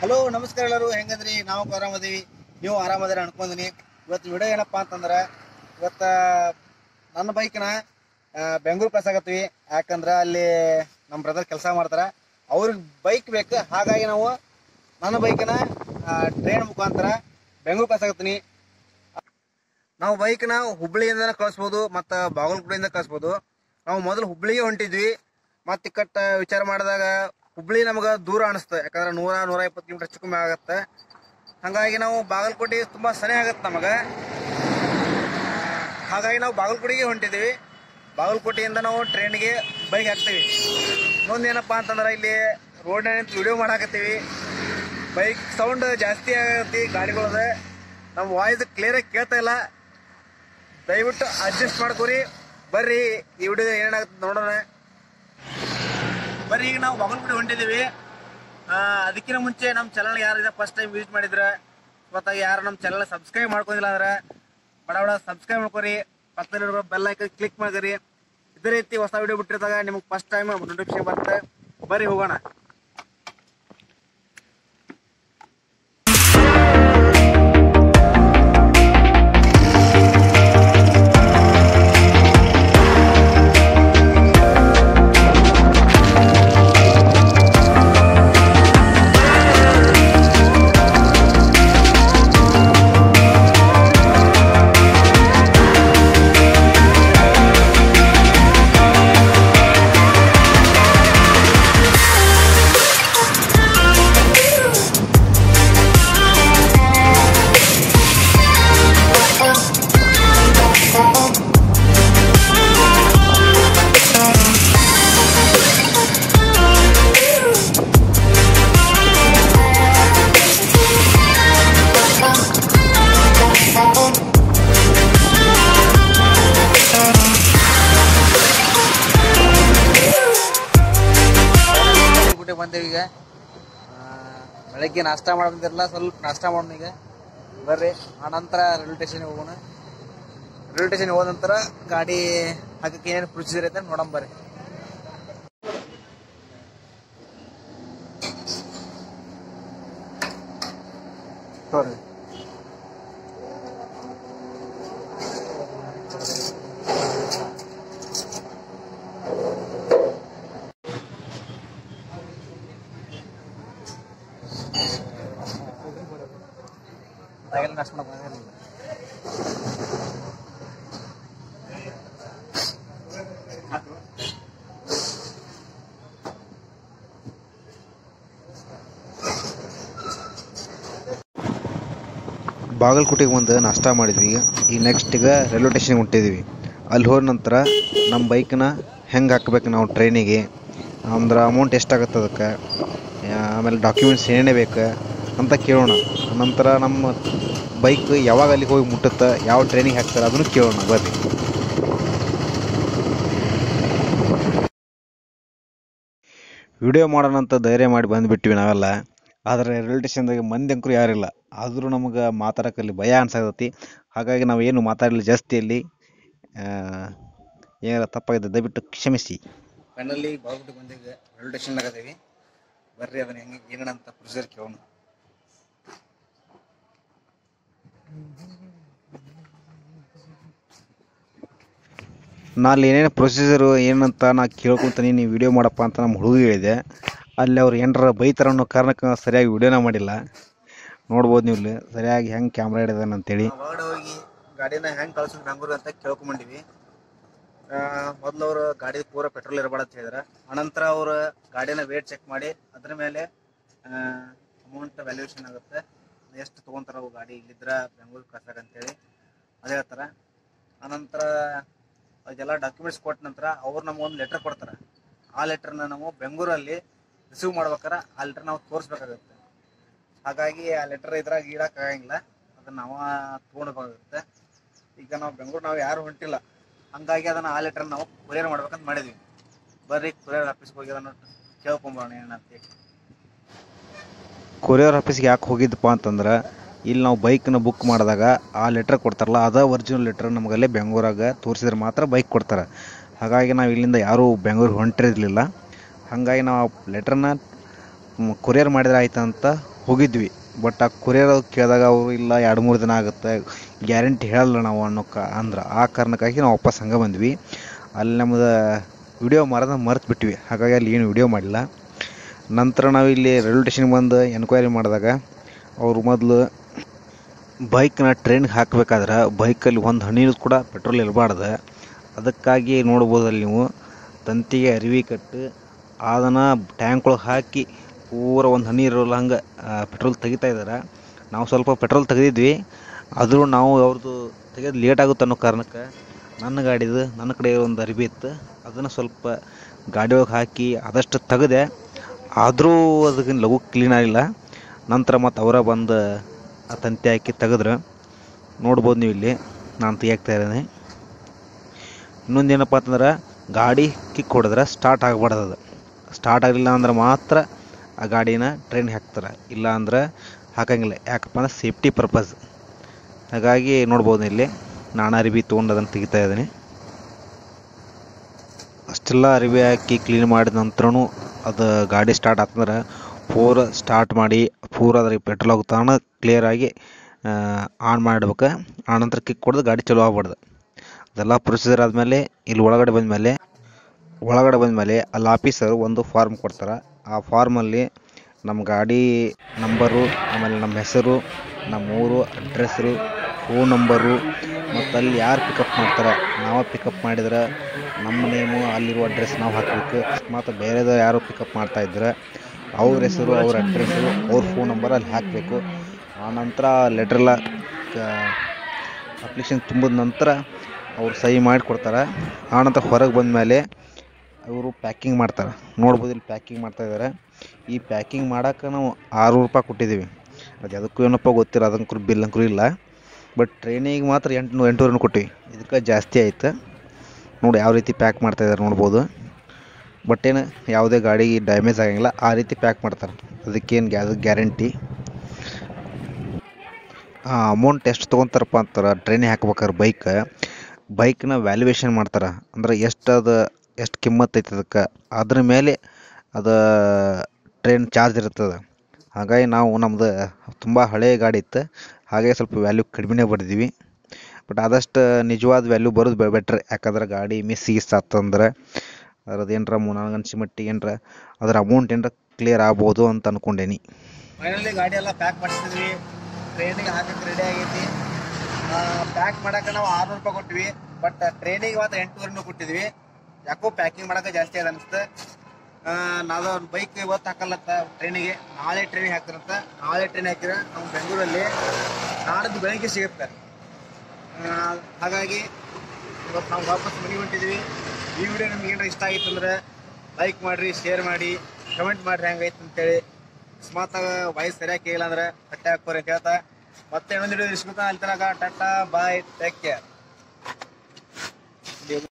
hello ನಮಸ್ಕಾರ ಎಲ್ಲರೂ ಹೆಂಗದ್ರಿ ನಾವು ಆರಾಮದೀವಿ ನೀವು ಆರಾಮದಿರ ಅನ್ಕೊಂದಿನಿ ಇವತ್ತು ವಿಡಿಯೋ ಏನಪ್ಪಾ ಅಂತಂದ್ರೆ ಇವತ್ತ ನನ್ನ ಬೈಕ್ನ ಬೆಂಗಳೂರು ಕಳ್ಸಾಕತ್ತೀವಿ ಯಾಕಂದ್ರೆ ಅಲ್ಲಿ ನಮ್ಮ ಬ್ರದರ್ ಕೆಲಸ ಮಾಡ್ತಾರೆ ಅವ್ರಿಗೆ ಬೈಕ್ ಬೇಕು ಹಾಗಾಗಿ ನಾವು ನನ್ನ ಬೈಕ್ನ ಟ್ರೈನ್ ಮುಖಾಂತರ ಬೆಂಗಳೂರು ಕಳ್ಸಾಕತ್ತೀನಿ ನಾವು ಬೈಕ್ನ ಹುಬ್ಳಿಯಿಂದ ಕಳಿಸ್ಬೋದು ಮತ್ತು ಬಾಗಲಕೋಟೆಯಿಂದ ಕಳಿಸ್ಬೋದು ನಾವು ಮೊದಲು ಹುಬ್ಳಿಗೆ ಹೊಂಟಿದ್ವಿ ಮತ್ತೆ ಇಕ್ಕಟ್ಟ ವಿಚಾರ ಮಾಡಿದಾಗ ಹುಬ್ಳಿ ನಮಗೆ ದೂರ ಅನಿಸ್ತು ಯಾಕಂದ್ರೆ ನೂರ ನೂರ ಇಪ್ಪತ್ತು ಕಿಲೋಮೀಟರ್ ಹೆಚ್ಚು ಕಮ್ಮಿ ಆಗುತ್ತೆ ಹಾಗಾಗಿ ನಾವು ಬಾಗಲಕೋಟೆ ತುಂಬ ಸನಿ ಆಗತ್ತೆ ನಮಗೆ ಹಾಗಾಗಿ ನಾವು ಬಾಗಲಕೋಟೆಗೆ ಹೊಂಟಿದ್ದೀವಿ ಬಾಗಲಕೋಟೆಯಿಂದ ನಾವು ಟ್ರೈನ್ಗೆ ಬೈಕ್ ಹಾಕ್ತೀವಿ ಇನ್ನೊಂದೇನಪ್ಪ ಅಂತಂದ್ರೆ ಇಲ್ಲಿ ರೋಡ್ ನಿಂತು ವಿಡಿಯೋ ಮಾಡಾಕತ್ತೀವಿ ಬೈಕ್ ಸೌಂಡ್ ಜಾಸ್ತಿ ಆಗತ್ತೆ ಗಾಡಿಗಳದ ನಮ್ಮ ವಾಯ್ಸ್ ಕ್ಲಿಯರಾಗಿ ಕೇಳ್ತಾ ಇಲ್ಲ ದಯವಿಟ್ಟು ಅಡ್ಜಸ್ಟ್ ಮಾಡ್ಕೊರಿ ಬರ್ರಿ ಈ ವಿಡಿಯೋ ಏನಾಗುತ್ತೆ ನೋಡೋಣ ಬರ್ರಿ ಈಗ ನಾವು ಬಾಗಲಕೋಟೆ ಹೊಂಟಿದ್ದೀವಿ ಆ, ಅದಕ್ಕಿಂತ ಮುಂಚೆ ನಮ್ಮ ಚಾನಲ್ ಯಾರಿದೆ ಫಸ್ಟ್ ಟೈಮ್ ವಿಸಿಟ್ ಮಾಡಿದ್ರೆ ಇವತ್ತಾಗ ಯಾರು ನಮ್ಮ ಚಾನಲ್ ಸಬ್ಸ್ಕ್ರೈಬ್ ಮಾಡ್ಕೊಂಡಿಲ್ಲ ಅಂದ್ರೆ ಬಡ ಬಡ ಸಬ್ಸ್ಕ್ರೈಬ್ ಮಾಡ್ಕೊರಿ ಪಕ್ಕದಲ್ಲಿರೋ ಬೆಲ್ ಐಕನ್ ಕ್ಲಿಕ್ ಮಾಡಿರಿ ಇದೇ ರೀತಿ ಹೊಸ ವಿಡಿಯೋ ಬಿಟ್ಟಿರ್ದಾಗ ನಿಮಗೆ ಫಸ್ಟ್ ಟೈಮ್ ನೋಟಿಫಿಕೇಶನ್ ಬರುತ್ತೆ ಬರ್ರಿ ಹೋಗೋಣ ಬಿಟ್ಟು ಬಂದೇವಿ ಈಗ ಆ, ಬೆಳಗ್ಗೆ ನಾಷ್ಟ ಬಂದಿರಲ್ಲ ಸ್ವಲ್ಪ ನಾಷ್ಟ ಮಾಡೋಣ ಈಗ ಬರ್ರಿ ಆನಂತರ ರೈಲ್ವೆ ಸ್ಟೇಷನ್ ಹೋಗೋಣ ರೈಲ್ವೆ ಸ್ಟೇಷನ್ ಹೋದ ನಂತರ ಗಾಡಿ ಹಾಕಕ್ಕೆ ಏನೇನು ಪ್ರೊಸೀಜರ್ ಐತೆ ನೋಡಮ್ ಬರ್ರಿ ತೋರಿ ಅದಾಗೆಲ್ಲ ನಾಷ್ಟ ಮಾಡಕ್ ಬಂದಿರಲಿಲ್ಲ ಬಾಗಲಕೋಟೆಗೆ ಒಂದು ನಾಷ್ಟ ಮಾಡಿದ್ವಿ ಈಗ ನೆಕ್ಸ್ಟ್ ಈಗ ರೈಲ್ವೆ ಸ್ಟೇಷನ್ಗೆ ಹೊಂಟಿದ್ವಿ ಅಲ್ಲಿ ಹೋದ ನಂತರ ನಮ್ಮ ಬೈಕ್ನ ಹೆಂಗೆ ಹಾಕ್ಬೇಕು ನಾವು ಟ್ರೈನಿಗೆ ಅಂದ್ರೆ ಅಮೌಂಟ್ ಎಷ್ಟಾಗತ್ತೆ ಅದಕ್ಕೆ ಆಮೇಲೆ ಡಾಕ್ಯುಮೆಂಟ್ಸ್ ಏನೇನೇ ಬೇಕು ಅಂತ ಕೇಳೋಣ ನಂತರ ನಮ್ಮ ಬೈಕ್ ಯಾವಾಗ ಅಲ್ಲಿಗೆ ಹೋಗಿ ಮುಟ್ಟುತ್ತೆ ಯಾವ ಟ್ರೈನಿಗೆ ಹಾಕ್ತಾರೆ ಅದನ್ನು ಕೇಳೋಣ ಬರ್ರಿ ವಿಡಿಯೋ ಮಾಡೋಣ ಅಂತ ಧೈರ್ಯ ಮಾಡಿ ಬಂದುಬಿಟ್ವಿ ನಾವೆಲ್ಲ ಆದರೆ ರೈಲ್ವೆ ಸ್ಟೇಷನ್ದಾಗ ಮಂದಿ ಅಂಕರು ಯಾರಿಲ್ಲ ಆದರೂ ನಮಗೆ ಮಾತಾಡೋಕ್ಕಲ್ಲಿ ಭಯ ಅನ್ಸಾಕತ್ತೈತಿ ಹಾಗಾಗಿ ನಾವು ಏನು ಮಾತಾಡಲಿಲ್ಲ ಜಾಸ್ತಿ ಅಲ್ಲಿ ಆ, ಏನಾರ ತಪ್ಪಾಗಿದೆ ದಯವಿಟ್ಟು ಕ್ಷಮಿಸಿ ಫೈನಲಿ ಬಾಗಲಕೋಟೆ ಬಂದಿದ್ದೆ ರೈಲ್ವೆ ಸ್ಟೇಷನ್ ಆಗದೀವಿ ಬರ್ರಿ ಅದನ್ನ ಹೆಂಗೆ ಏನೇನ ಅಂತ ಪ್ರೊಸೀಜರ್ ಕೇಳೋಣ ನಾ ಅಲ್ಲಿ ಏನೇನು ಪ್ರೊಸೀಜರು ಏನಂತ ನಾ ಕೇಳ್ಕೊಂತೀನಿ ನೀವು ವಿಡಿಯೋ ಮಾಡಪ್ಪ ಅಂತ ನಮ್ಮ ಹುಡುಗ ಹೇಳಿದೆ ಅಲ್ಲಿ ಅವ್ರು ಏನಾರ ಬೈತಾರ ಅನ್ನೋ ಕಾರಣಕ್ಕೆ ಸರಿಯಾಗಿ ವಿಡಿಯೋನ ಮಾಡಿಲ್ಲ ನೋಡ್ಬೋದು ನೀವು ಇಲ್ಲಿ ಸರಿಯಾಗಿ ಹೆಂಗೆ ಕ್ಯಾಮ್ರಾ ಹಿಡಿದಾನ ಅಂತೇಳಿ ನಾವು ಹೊರಗಡೆ ಹೋಗಿ ಗಾಡಿನ ಹೆಂಗ್ ಕಳ್ಸೋದು ಬೆಂಗಳೂರು ಅಂತ ಕೇಳ್ಕೊಂಬಂದಿವಿ ಮೊದಲು ಅವರು ಗಾಡಿ ಪೂರ ಪೆಟ್ರೋಲ್ ಇರಬಾರ್ದು ಅಂತ ಹೇಳಿದ್ರ ಅನಂತರ ಅವರು ಗಾಡಿನ ವೇಟ್ ಚೆಕ್ ಮಾಡಿ ಅದ್ರ ಮೇಲೆ ಅಮೌಂಟ್ ವ್ಯಾಲ್ಯೂಯೇಷನ್ ಆಗುತ್ತೆ ಎಷ್ಟು ತೊಗೊಂತಾರ ಅವು ಗಾಡಿ ಇಲ್ಲಿದ್ರ ಬೆಂಗಳೂರು ಕಳ್ಸಾಕ ಅಂತೇಳಿ ಅದೇ ಹೇಳ್ತಾರ ಅನಂತರ ಅದೆಲ್ಲ ಡಾಕ್ಯುಮೆಂಟ್ಸ್ ಕೊಟ್ಟ ನಂತರ ಅವ್ರು ನಮ್ಗೊಂದು ಲೆಟರ್ ಕೊಡ್ತಾರೆ ಆ ಲೆಟರ್ನ ನಾವು ಬೆಂಗಳೂರಲ್ಲಿ ರಿಸೀವ್ ಮಾಡ್ಬೇಕಾರೆ ಆ ಲೆಟರ್ ನಾವು ತೋರಿಸ್ಬೇಕಾಗುತ್ತೆ ಹಾಗಾಗಿ ಆ ಲೆಟರ್ ಇದ್ರಾಗ ಇಡಕ್ ಆಗಂಗಿಲ್ಲ ಅದನ್ನ ನಾವ ತಗೊಂಡ್ಬೇಕಾಗುತ್ತೆ ಈಗ ನಾವು ಬೆಂಗಳೂರು ನಾವು ಯಾರು ಹೊಂಟಿಲ್ಲ ಹಂಗಾಗಿ ಅದನ್ನ ಆ ಲೆಟರ್ ನಾವು ಕೊರಿಯರ್ ಮಾಡ್ಬೇಕಂತ ಮಾಡಿದ್ವಿ ಬರ್ರಿ ಕೊರಿಯರ್ ಆಫೀಸ್ಗೆ ಹೋಗಿ ಅದನ್ನ ಕೇಳ್ಕೊಂಬರೋಣ ಏನಂತ ಕೊರಿಯರ್ ಆಫೀಸ್ಗೆ ಯಾಕೆ ಹೋಗಿದ್ದಪ್ಪ ಅಂತಂದ್ರೆ ಇಲ್ಲಿ ನಾವು ಬೈಕ್ನ ಬುಕ್ ಮಾಡಿದಾಗ ಆ ಲೆಟ್ರ್ ಕೊಡ್ತಾರಲ್ಲ ಅದ ಒರಿಜಿನಲ್ ಲೆಟ್ರ್ ನಮಗಲ್ಲೇ ಬೆಂಗಳೂರಾಗ ತೋರಿಸಿದ್ರೆ ಮಾತ್ರ ಬೈಕ್ ಕೊಡ್ತಾರೆ ಹಾಗಾಗಿ ನಾವು ಇಲ್ಲಿಂದ ಯಾರೂ ಬೆಂಗಳೂರು ಹೊಂಟಿರಲಿಲ್ಲ ಹಾಗಾಗಿ ನಾವು ಲೆಟ್ರನ್ನ ಕೊರಿಯರ್ ಮಾಡಿದ್ರೆ ಆಯ್ತು ಅಂತ ಹೋಗಿದ್ವಿ ಬಟ್ ಆ ಕೊರಿಯರ್ ಕೇಳಿದಾಗ ಅವರು ಇಲ್ಲ ಎರಡು ಮೂರು ದಿನ ಆಗುತ್ತೆ ಗ್ಯಾರಂಟಿ ಹೇಳಲ್ಲ ನಾವು ಅನ್ನೋಕ ಅಂದ್ರೆ ಆ ಕಾರಣಕ್ಕಾಗಿ ನಾವು ವಾಪಸ್ ಹಂಗೆ ಬಂದ್ವಿ ಅಲ್ಲಿ ನಮ್ದು ವಿಡಿಯೋ ಮರದ ಮರ್ತು ಬಿಟ್ವಿ ಹಾಗಾಗಿ ಅಲ್ಲಿ ಏನು ವಿಡಿಯೋ ಮಾಡಿಲ್ಲ ನಂತರ ನಾವು ಇಲ್ಲಿ ರೈಲ್ವೆ ಸ್ಟೇಷನ್ಗೆ ಬಂದು ಎನ್ಕ್ವೈರಿ ಮಾಡಿದಾಗ ಅವರು ಮೊದಲು ಬೈಕ್ನ ಟ್ರೈನ್ಗೆ ಹಾಕ್ಬೇಕಾದ್ರೆ ಬೈಕಲ್ಲಿ ಒಂದು ಹನಿನೂ ಕೂಡ ಪೆಟ್ರೋಲ್ ಇರಬಾರ್ದು ಅದಕ್ಕಾಗಿ ನೋಡ್ಬೋದು ಅಲ್ಲಿ ನೀವು ತಂತಿಗೆ ಅರಿವಿ ಕಟ್ಟು ಅದನ್ನು ಟ್ಯಾಂಕ್ ಒಳಗೆ ಹಾಕಿ ಪೂರ ಒಂದು ಹನಿ ಇರೋಲ್ಲ ಹಂಗೆ ಪೆಟ್ರೋಲ್ ತೆಗಿತಾ ಇದ್ದಾರೆ ನಾವು ಸ್ವಲ್ಪ ಪೆಟ್ರೋಲ್ ತೆಗೆದಿದ್ವಿ ಆದರೂ ನಾವು ಅವ್ರದ್ದು ತೆಗೆದು ಲೇಟ್ ಆಗುತ್ತೆ ಅನ್ನೋ ಕಾರಣಕ್ಕೆ ನನ್ನ ಗಾಡಿದು ನನ್ನ ಕಡೆ ಒಂದು ಅರಿವಿ ಇತ್ತು ಅದನ್ನು ಸ್ವಲ್ಪ ಗಾಡಿ ಒಳಗೆ ಹಾಕಿ ಆದಷ್ಟು ತೆಗೆದೆ ಆದರೂ ಅದಕ್ಕೆ ಲಘು ಕ್ಲೀನ್ ಆಗಿಲ್ಲ ನಂತರ ಮತ್ತು ಅವರ ಬಂದು ಆ ತಂತಿ ಹಾಕಿ ತೆಗೆದ್ರೆ ನೋಡ್ಬೋದು ನೀವು ಇಲ್ಲಿ ನಾನು ತೆಗಿಯಾಕ್ತಾ ಇದ್ದೀನಿ ಇನ್ನೊಂದು ಏನಪ್ಪ ಅಂತಂದ್ರೆ ಗಾಡಿ ಕಿಕ್ ಹೊಡೆದ್ರೆ ಸ್ಟಾರ್ಟ್ ಆಗಬಾರ್ದು ಅದು ಸ್ಟಾರ್ಟ್ ಆಗಲಿಲ್ಲ ಅಂದ್ರೆ ಮಾತ್ರ ಆ ಗಾಡಿನ ಟ್ರೈನ್ಗೆ ಹಾಕ್ತಾರೆ ಇಲ್ಲ ಅಂದ್ರೆ ಹಾಕಂಗಿಲ್ಲ ಯಾಕಪ್ಪ ಅಂದ್ರೆ ಸೇಫ್ಟಿ ಪರ್ಪಸ್ ಹಾಗಾಗಿ ನೋಡ್ಬೋದು ಇಲ್ಲಿ ನಾನು ಅರಿವಿ ತೊಗೊಂಡು ಅದನ್ನು ತೆಗಿತಾ ಇದ್ದೀನಿ ಅಷ್ಟೆಲ್ಲ ಅರಿವಿ ಹಾಕಿ ಕ್ಲೀನ್ ಮಾಡಿದ ನಂತರನೂ ಅದು ಗಾಡಿ ಸ್ಟಾರ್ಟ್ ಆತಂದ್ರೆ ಪೂರ ಸ್ಟಾರ್ಟ್ ಮಾಡಿ ಪೂರ ಅದ್ರಿಗೆ ಪೆಟ್ರೋಲ್ ಹೋಗ್ತಾನ ಕ್ಲಿಯರಾಗಿ ಆನ್ ಮಾಡ್ಬೇಕು ಆನಂತರ ಕಿಕ್ ಹೊಡೆದು ಗಾಡಿ ಚಲೋ ಆಗ್ಬಾರ್ದು ಅದೆಲ್ಲ ಪ್ರೊಸೀಜರ್ ಆದಮೇಲೆ ಇಲ್ಲಿ ಒಳಗಡೆ ಬಂದಮೇಲೆ ಒಳಗಡೆ ಬಂದಮೇಲೆ ಅಲ್ಲಿ ಆಫೀಸರು ಒಂದು ಫಾರ್ಮ್ ಕೊಡ್ತಾರೆ ಆ ಫಾರ್ಮಲ್ಲಿ ನಮ್ಮ ಗಾಡಿ ನಂಬರು ಆಮೇಲೆ ನಮ್ಮ ಹೆಸರು ನಮ್ಮ ಊರು ಅಡ್ರೆಸ್ಸು ಫೋನ್ ನಂಬರು ಮತ್ತು ಅಲ್ಲಿ ಯಾರು ಪಿಕಪ್ ಮಾಡ್ತಾರೆ ನಾವು ಪಿಕಪ್ ಮಾಡಿದ್ರೆ ನಮ್ಮ ನೇಮು ಅಲ್ಲಿರುವ ಅಡ್ರೆಸ್ ನಾವು ಹಾಕಬೇಕು ಅಕಸ್ಮಾತ್ ಬೇರೆದವ್ರು ಯಾರು ಪಿಕಪ್ ಮಾಡ್ತಾಯಿದ್ರೆ ಅವ್ರ ಹೆಸರು ಅವ್ರ ಅಡ್ರೆಸ್ಸು ಅವ್ರ ಫೋನ್ ನಂಬರ್ ಅಲ್ಲಿ ಹಾಕಬೇಕು ಆನಂತರ ಲೆಟ್ರೆಲ್ಲ ಅಪ್ಲಿಕೇಶನ್ ತುಂಬಿದ ನಂತರ ಅವ್ರು ಸಹಿ ಮಾಡಿ ಕೊಡ್ತಾರೆ ಆನಂತರ ಹೊರಗೆ ಬಂದಮೇಲೆ ಅವರು ಪ್ಯಾಕಿಂಗ್ ಮಾಡ್ತಾರೆ ನೋಡ್ಬೋದು ಇಲ್ಲಿ ಪ್ಯಾಕಿಂಗ್ ಮಾಡ್ತಾ ಇದ್ದಾರೆ ಈ ಪ್ಯಾಕಿಂಗ್ ಮಾಡೋಕೆ ನಾವು ಆರುನೂರು ರೂಪಾಯಿ ಕೊಟ್ಟಿದ್ದೀವಿ ಅದು ಅದಕ್ಕೂ ಏನಪ್ಪ ಗೊತ್ತಿಲ್ಲ ಅದಕ್ಕೂ ಬಿಲ್ ಅಂಕೂ ಇಲ್ಲ ಬಟ್ ಟ್ರೈನಿಗೆ ಮಾತ್ರ ಎಂಟುನೂರು ಎಂಟುನೂರು ಕೊಟ್ಟಿವಿ ಇದಕ್ಕೆ ಜಾಸ್ತಿ ಆಯ್ತು ನೋಡಿ ಯಾವ ರೀತಿ ಪ್ಯಾಕ್ ಮಾಡ್ತಾ ಇದ್ದಾರೆ ನೋಡ್ಬೋದು ಬಟ್ ಏನು ಯಾವುದೇ ಗಾಡಿಗೆ ಡ್ಯಾಮೇಜ್ ಆಗಂಗಿಲ್ಲ ಆ ರೀತಿ ಪ್ಯಾಕ್ ಮಾಡ್ತಾರೆ ಅದಕ್ಕೇನು ಗ್ಯಾ ಗ್ಯಾರಂಟಿ ಅಮೌಂಟ್ ಎಷ್ಟು ತೊಗೊತಾರಪ್ಪ ಅಂತಾರೆ ಟ್ರೈನಿಗೆ ಹಾಕ್ಬೇಕಾದ್ರೆ ಬೈಕ್ ಬೈಕ್ನ ವ್ಯಾಲ್ಯೂಯೇಷನ್ ಮಾಡ್ತಾರೆ ಅಂದ್ರೆ ಎಷ್ಟು ಅದು ಎಷ್ಟು ಕಿಮ್ಮತ್ತು ಐತೆ ಅದಕ್ಕೆ ಅದ್ರ ಮೇಲೆ ಅದು ಟ್ರೈನ್ ಚಾರ್ಜ್ ಇರ್ತದೆ ಹಾಗಾಗಿ ನಾವು ನಮ್ಮದು ತುಂಬ ಹಳೆಯ ಗಾಡಿ ಇತ್ತು ಹಾಗೆ ಸ್ವಲ್ಪ ವ್ಯಾಲ್ಯೂ ಕಡಿಮೆನೇ ಬರ್ದಿದ್ವಿ ಬಟ್ ಆದಷ್ಟು ನಿಜವಾದ ವ್ಯಾಲ್ಯೂ ಬರೋದು ಬೆಟ್ರ್ ಯಾಕಂದ್ರೆ ಗಾಡಿ ಮಿಸ್ ಗೀಸ್ ಆತಂದ್ರೆ ಅದ್ರದ್ದು ಏನರ ನನಗೆ ಅನ್ಸಿ ಮಟ್ಟಿಗೆ ಏನರ ಅದ್ರ ಅಮೌಂಟ್ ಏನರ ಕ್ಲಿಯರ್ ಆಗ್ಬೋದು ಅಂತ ಅನ್ಕೊಂಡೇನಿ ಫೈನಲಿ ಗಾಡಿ ಎಲ್ಲ ಪ್ಯಾಕ್ ಮಾಡಿಸಿದ್ವಿ ಟ್ರೈನಿಗೆ ಹಾಕಕ್ಕೆ ರೆಡಿ ಆಗೈತಿ ಪ್ಯಾಕ್ ಮಾಡಕ್ಕೆ ನಾವು ಆರ್ನೂರು ರೂಪಾಯಿ ಕೊಟ್ವಿ ಬಟ್ ಟ್ರೈನಿಗೆ ಮಾತ್ರ ಎಂಟುನೂರನ್ನು ಕೊಟ್ಟಿದ್ವಿ ಯಾಕೋ ಪ್ಯಾಕಿಂಗ್ ಮಾಡಕ್ಕೆ ಜಾಸ್ತಿ ಅದ ಅನಿಸ್ತು ನಾವು ಬೈಕ್ ಇವತ್ತು ಹಾಕಲ್ಲತ್ತ ಟ್ರೈನಿಗೆ ನಾಳೆ ಟ್ರೈನಿಗೆ ಹಾಕ್ತಾರಂತ ನಾಳೆ ಟ್ರೈನ್ ಹಾಕಿದ್ರೆ ನಮ್ಮ ಬೆಂಗಳೂರಲ್ಲಿ ನಾಡ್ದು ಬೆಳಗ್ಗೆ ಸಿಗುತ್ತೆ ಆ, ಹಾಗಾಗಿ ಇವತ್ತು ನಾವು ವಾಪಸ್ ಮನೆಗೆ ಹೊಂಟಿದ್ವಿ ಈ ವಿಡಿಯೋ ನಿಮ್ಗೆ ಏನಾರ ಇಷ್ಟ ಆಗಿತ್ತು ಅಂದ್ರೆ ಲೈಕ್ ಮಾಡಿರಿ ಶೇರ್ ಮಾಡಿ ಕಮೆಂಟ್ ಮಾಡಿರಿ ಹೆಂಗೈತೆ ಅಂತೇಳಿ ಅಕಸ್ಮಾತ್ ವಾಯ್ಸ್ ಸರಿಯಾಗಿ ಕೇಳಿಲ್ಲ ಅಂದ್ರೆ ಬಟ್ಟೆ ಹಾಕೋರಿ ಅಂತ ಹೇಳ್ತಾ ಮತ್ತೆ ಇನ್ನೊಂದು ವಿಡಿಯೋ ಇಸ್ಕೊತಾ ಅಲ್ಲಿ ತನಕ ಟಾಟಾ ಬಾಯ್ ಟೇಕ್ ಕೇರ್